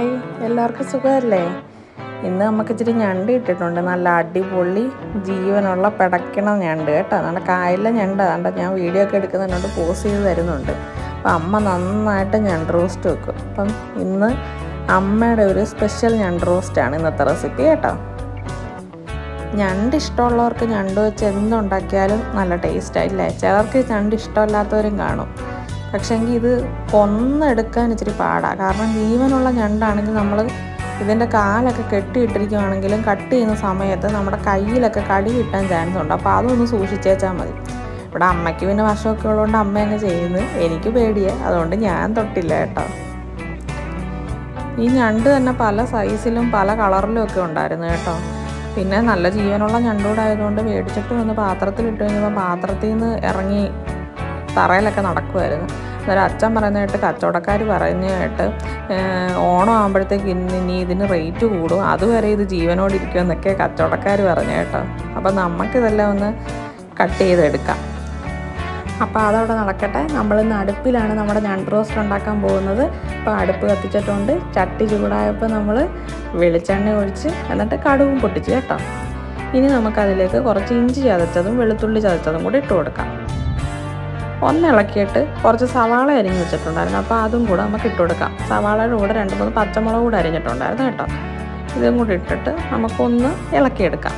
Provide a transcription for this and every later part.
hi എല്ലാവർക്കും സുഖമല്ലേ ഇന്ന് നമുക്ക് ഇച്ചിരി ഞണ്ട് ഇട്ടിട്ടുണ്ട് നല്ല അടിപൊളി ജീവനുള്ള പിടയ്ക്കണ ഞണ്ട് കേട്ടോ നല്ല കായലിലെ ഞണ്ട് അതുകൊണ്ട് ഞാൻ വീഡിയോ ഒക്കെ എടുക്കുന്നുണ്ട് പോസ്റ്റ് ചെയ്ത് തരുന്നുണ്ട് അപ്പം അമ്മ നന്നായിട്ട് ഞണ്ട് റോസ്റ്റ് വെക്കും അപ്പം ഇന്ന് അമ്മയുടെ ഒരു സ്പെഷ്യൽ ഞണ്ട് റോസ്റ്റാണ് ഇന്നത്തെ റെസിപ്പി കേട്ടോ ഞണ്ട് ഇഷ്ടമുള്ളവർക്ക് ഞണ്ട് വെച്ച് എന്തുണ്ടാക്കിയാലും നല്ല ടേസ്റ്റായില്ലേ ചിലർക്ക് ഞണ്ട് ഇഷ്ടമല്ലാത്തവരും കാണും പക്ഷേങ്കിൽ ഇത് കൊന്നെടുക്കാൻ ഇച്ചിരി പാടാണ് കാരണം ജീവനുള്ള ഞണ്ടാണെങ്കിൽ നമ്മൾ ഇതിൻ്റെ കാലൊക്കെ കെട്ടിയിട്ടിരിക്കുകയാണെങ്കിലും കട്ട് ചെയ്യുന്ന സമയത്ത് നമ്മുടെ കയ്യിലൊക്കെ കടി കിട്ടാൻ ചാൻസ് ഉണ്ട് അപ്പോൾ അതൊന്ന് സൂക്ഷിച്ചേച്ചാൽ മതി ഇവിടെ അമ്മയ്ക്ക് പിന്നെ വശമൊക്കെ ഉള്ളതുകൊണ്ട് അമ്മ തന്നെ ചെയ്യുന്നത് എനിക്ക് പേടിയാണ് അതുകൊണ്ട് ഞാൻ തൊട്ടില്ല കേട്ടോ ഈ ഞണ്ട് തന്നെ പല സൈസിലും പല കളറിലും ഒക്കെ ഉണ്ടായിരുന്നു കേട്ടോ പിന്നെ നല്ല ജീവനുള്ള ഞണ്ടൂടായതുകൊണ്ട് മേടിച്ചിട്ട് വന്ന് പാത്രത്തിലിട്ട് കഴിഞ്ഞപ്പോൾ പാത്രത്തിൽ നിന്ന് ഇറങ്ങി തറയിലൊക്കെ നടക്കുമായിരുന്നു അന്നേരം അച്ഛൻ പറയുന്ന കേട്ട് കച്ചവടക്കാർ പറയുന്ന കേട്ട് ഓണം ആകുമ്പോഴത്തേക്ക് ഇന്ന് ഇനി ഇതിന് റേറ്റ് കൂടും അതുവരെ ഇത് ജീവനോട് ഇരിക്കുമെന്നൊക്കെ കച്ചവടക്കാർ പറഞ്ഞു കേട്ടോ അപ്പം നമുക്കിതെല്ലാം ഒന്ന് കട്ട് ചെയ്തെടുക്കാം അപ്പോൾ അതവിടെ നടക്കട്ടെ നമ്മൾ ഇന്ന് അടുപ്പിലാണ് നമ്മുടെ ഞണ്ട് റോസ്റ്റ് ഉണ്ടാക്കാൻ പോകുന്നത് അപ്പോൾ അടുപ്പ് കത്തിച്ചിട്ടുണ്ട് ചട്ടി ചൂടായപ്പോൾ നമ്മൾ വെളിച്ചെണ്ണ ഒഴിച്ച് എന്നിട്ട് കടുവും പൊട്ടിച്ച് കേട്ടോ ഇനി നമുക്കതിലേക്ക് കുറച്ച് ഇഞ്ചി ചതച്ചതും വെളുത്തുള്ളി ചതച്ചതും കൂടി ഇട്ട് കൊടുക്കാം ഒന്ന് ഇളക്കിയിട്ട് കുറച്ച് സവാള അരിഞ്ഞ് വെച്ചിട്ടുണ്ടായിരുന്നു അപ്പോൾ അതും കൂടെ നമുക്ക് ഇട്ട് കൊടുക്കാം സവാളയുടെ കൂടെ രണ്ട് മൂന്ന് പച്ചമുളക് കൂടെ അരിഞ്ഞിട്ടുണ്ടായിരുന്നു കേട്ടോ ഇതും കൂടി ഇട്ടിട്ട് നമുക്കൊന്ന് ഇളക്കിയെടുക്കാം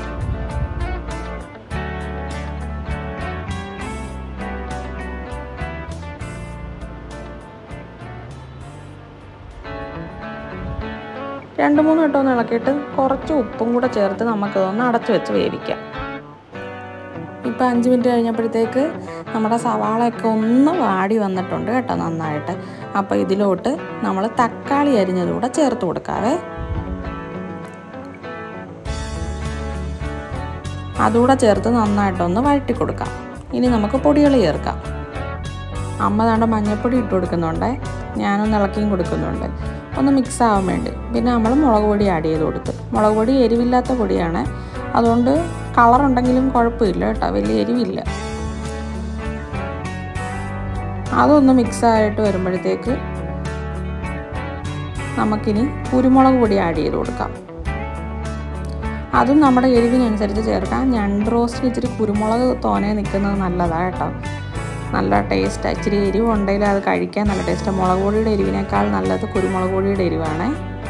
രണ്ട് മൂന്ന് വട്ടം ഒന്ന് ഇളക്കിയിട്ട് കുറച്ച് ഉപ്പും കൂടെ ചേർത്ത് നമുക്കതൊന്ന് അടച്ചു വെച്ച് വേവിക്കാം ഇപ്പോൾ അഞ്ച് മിനിറ്റ് കഴിഞ്ഞപ്പോഴത്തേക്ക് നമ്മുടെ സവാളയൊക്കെ ഒന്ന് വാടി വന്നിട്ടുണ്ട് കേട്ടോ നന്നായിട്ട് അപ്പോൾ ഇതിലോട്ട് നമ്മൾ തക്കാളി അരിഞ്ഞതുകൂടെ ചേർത്ത് കൊടുക്കാവേ അതുകൂടെ ചേർത്ത് നന്നായിട്ടൊന്ന് വഴറ്റി കൊടുക്കാം ഇനി നമുക്ക് പൊടികൾ ചേർക്കാം അമ്മ താണ്ട മഞ്ഞൾപ്പൊടി ഇട്ട് കൊടുക്കുന്നുണ്ട് ഞാനൊന്ന് ഇളക്കിയും കൊടുക്കുന്നുണ്ട് ഒന്ന് മിക്സ് ആവാൻ വേണ്ടി പിന്നെ നമ്മൾ മുളക് പൊടി ആഡ് ചെയ്ത് കൊടുത്ത് മുളക് പൊടി എരിവില്ലാത്ത പൊടിയാണ് അതുകൊണ്ട് കളർ ഉണ്ടെങ്കിലും കുഴപ്പമില്ല കേട്ടോ വലിയ എരിവില്ല അതൊന്ന് മിക്സ് ആയിട്ട് വരുമ്പോഴത്തേക്ക് നമുക്കിനി കുരുമുളക് പൊടി ആഡ് ചെയ്ത് കൊടുക്കാം അതും നമ്മുടെ എരിവിനനുസരിച്ച് ചേർക്കാം ഞണ്ട് റോസ്റ്റിന് ഇച്ചിരി കുരുമുളക് തോനെ നിൽക്കുന്നത് നല്ലതാണ് കേട്ടോ നല്ല ടേസ്റ്റാണ് ഇച്ചിരി എരിവ് ഉണ്ടെങ്കിൽ അത് കഴിക്കാൻ നല്ല ടേസ്റ്റാണ് മുളക് പൊടിയുടെ എരിവിനേക്കാൾ നല്ലത് കുരുമുളക് പൊടിയുടെ എരിവാണേ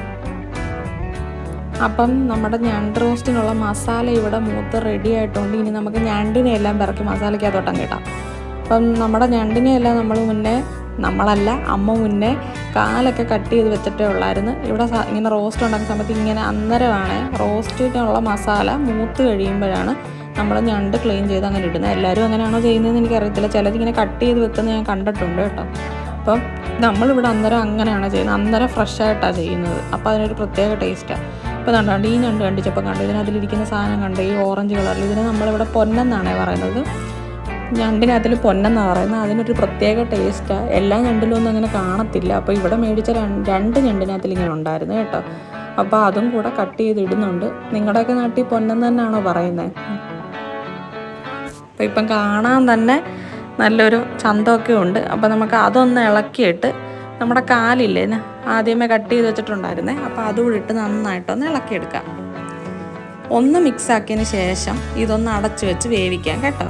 അപ്പം നമ്മുടെ ഞണ്ട് റോസ്റ്റിനുള്ള മസാല ഇവിടെ മൂത്ത് റെഡി ആയിട്ടുണ്ട് ഇനി നമുക്ക് ഞണ്ടിനെ എല്ലാം പിറക്കി മസാലയ്ക്കകത്തോട്ടം കിട്ടാം അപ്പം നമ്മുടെ ഞണ്ടിനെ എല്ലാം നമ്മൾ മുന്നേ നമ്മളല്ല അമ്മ മുന്നേ കാലൊക്കെ കട്ട് ചെയ്ത് വെച്ചിട്ടേ ഉള്ളായിരുന്നു ഇവിടെ ഇങ്ങനെ റോസ്റ്റ് ഉണ്ടാക്കുന്ന സമയത്ത് ഇങ്ങനെ അന്നേരമാണ് റോസ്റ്റിനുള്ള മസാല മൂത്ത് കഴിയുമ്പോഴാണ് നമ്മൾ ഞണ്ട് ക്ലീൻ ചെയ്ത് അങ്ങനെ ഇടുന്നത് എല്ലാവരും അങ്ങനെയാണോ ചെയ്യുന്നതെന്ന് എനിക്കറിയത്തില്ല ചിലരിങ്ങനെ കട്ട് ചെയ്ത് വെക്കുന്നത് ഞാൻ കണ്ടിട്ടുണ്ട് കേട്ടോ അപ്പം നമ്മളിവിടെ അന്നേരം അങ്ങനെയാണ് ചെയ്യുന്നത് അന്നേരം ഫ്രഷ് ആയിട്ടാണ് ചെയ്യുന്നത് അപ്പോൾ അതിനൊരു പ്രത്യേക ടേസ്റ്റാണ് ഇപ്പോൾ കണ്ടുകൊണ്ട് ഈ ഞണ്ട് കണ്ടിച്ചപ്പോൾ കണ്ടു ഇതിനകത്തിലിരിക്കുന്ന സാധനം കണ്ട് ഈ ഓറഞ്ച് കളറിൽ ഇതിന് നമ്മളിവിടെ പൊന്നെന്നാണ് പറയുന്നത് ഞണ്ടിനകത്തിൽ പൊന്നെന്നാണ് പറയുന്നത് അതിനൊരു പ്രത്യേക ടേസ്റ്റാണ് എല്ലാ ഞണ്ടിലും ഒന്നും അങ്ങനെ കാണത്തില്ല അപ്പോൾ ഇവിടെ മേടിച്ച രണ്ട് ഞണ്ടിനകത്തിൽ ഇങ്ങനെ ഉണ്ടായിരുന്നു കേട്ടോ അപ്പോൾ അതും കൂടെ കട്ട് ചെയ്ത് ഇടുന്നുണ്ട് നിങ്ങളുടെയൊക്കെ നാട്ടിൽ പൊന്നെന്ന് തന്നെയാണോ പറയുന്നത് അപ്പോൾ ഇപ്പം കാണാൻ തന്നെ നല്ലൊരു ചന്തമൊക്കെ ഉണ്ട് അപ്പോൾ നമുക്ക് അതൊന്ന് ഇളക്കിയിട്ട് നമ്മുടെ കാലില്ലേ ആദ്യമേ കട്ട് ചെയ്ത് വെച്ചിട്ടുണ്ടായിരുന്നേ അപ്പോൾ അതുകൂടി ഇട്ട് നന്നായിട്ടൊന്ന് ഇളക്കിയെടുക്കാം ഒന്ന് മിക്സ് ആക്കിയതിന് ശേഷം ഇതൊന്ന് അടച്ചു വെച്ച് വേവിക്കാം കേട്ടോ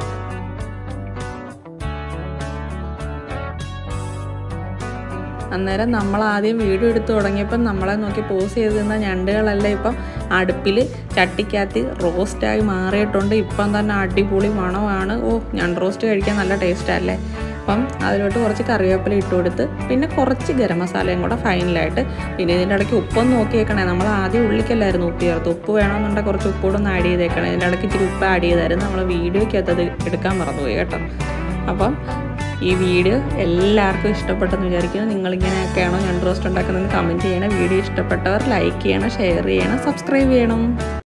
അന്നേരം നമ്മൾ ആദ്യം വീഡിയോ എടുത്ത് തുടങ്ങിയപ്പം നമ്മളെ നോക്കി പോസ് ചെയ്ത് നിന്ന ഞണ്ടുകളെല്ലാം ഇപ്പം അടുപ്പിൽ ചട്ടിക്കകത്ത് റോസ്റ്റായി മാറിയിട്ടുണ്ട് ഇപ്പം തന്നെ അടിപൊളി മണമാണ് ഓ ഞണ്ട് റോസ്റ്റ് കഴിക്കാൻ നല്ല ടേസ്റ്റല്ലേ അപ്പം അതിലോട്ട് കുറച്ച് കറിവേപ്പില ഇട്ട് കൊടുത്ത് പിന്നെ കുറച്ച് ഗരം മസാലയും കൂടെ ഫൈനലായിട്ട് പിന്നെ ഇതിൻ്റെ ഇടയ്ക്ക് ഉപ്പൊന്ന് നോക്കിയേക്കണേ നമ്മൾ ആദ്യം ഉള്ളിക്കല്ലായിരുന്നു ഉപ്പ് ചേർത്ത് ഉപ്പ് വേണമെന്നുണ്ടെങ്കിൽ കുറച്ച് ഉപ്പൂടെ ഒന്ന് ആഡ് ചെയ്തേക്കണേ ഇതിൻ്റെ ഇടയ്ക്ക് ഇച്ചിരി ഉപ്പ് ആഡ് ചെയ്തായിരുന്നു നമ്മൾ വീഡിയോയ്ക്കകത്ത് അത് എടുക്കാൻ മറന്നുപോയി കേട്ടോ അപ്പം ഈ വീഡിയോ എല്ലാവർക്കും ഇഷ്ടപ്പെട്ടെന്ന് വിചാരിക്കുന്നു നിങ്ങളിങ്ങനെയൊക്കെയാണോ ഞണ്ട് റോസ്റ്റ് ഉണ്ടാക്കുന്നതെന്ന് കമൻറ്റ് ചെയ്യണം വീഡിയോ ഇഷ്ടപ്പെട്ടവർ ലൈക്ക് ചെയ്യണം ഷെയർ ചെയ്യണം സബ്സ്ക്രൈബ് ചെയ്യണം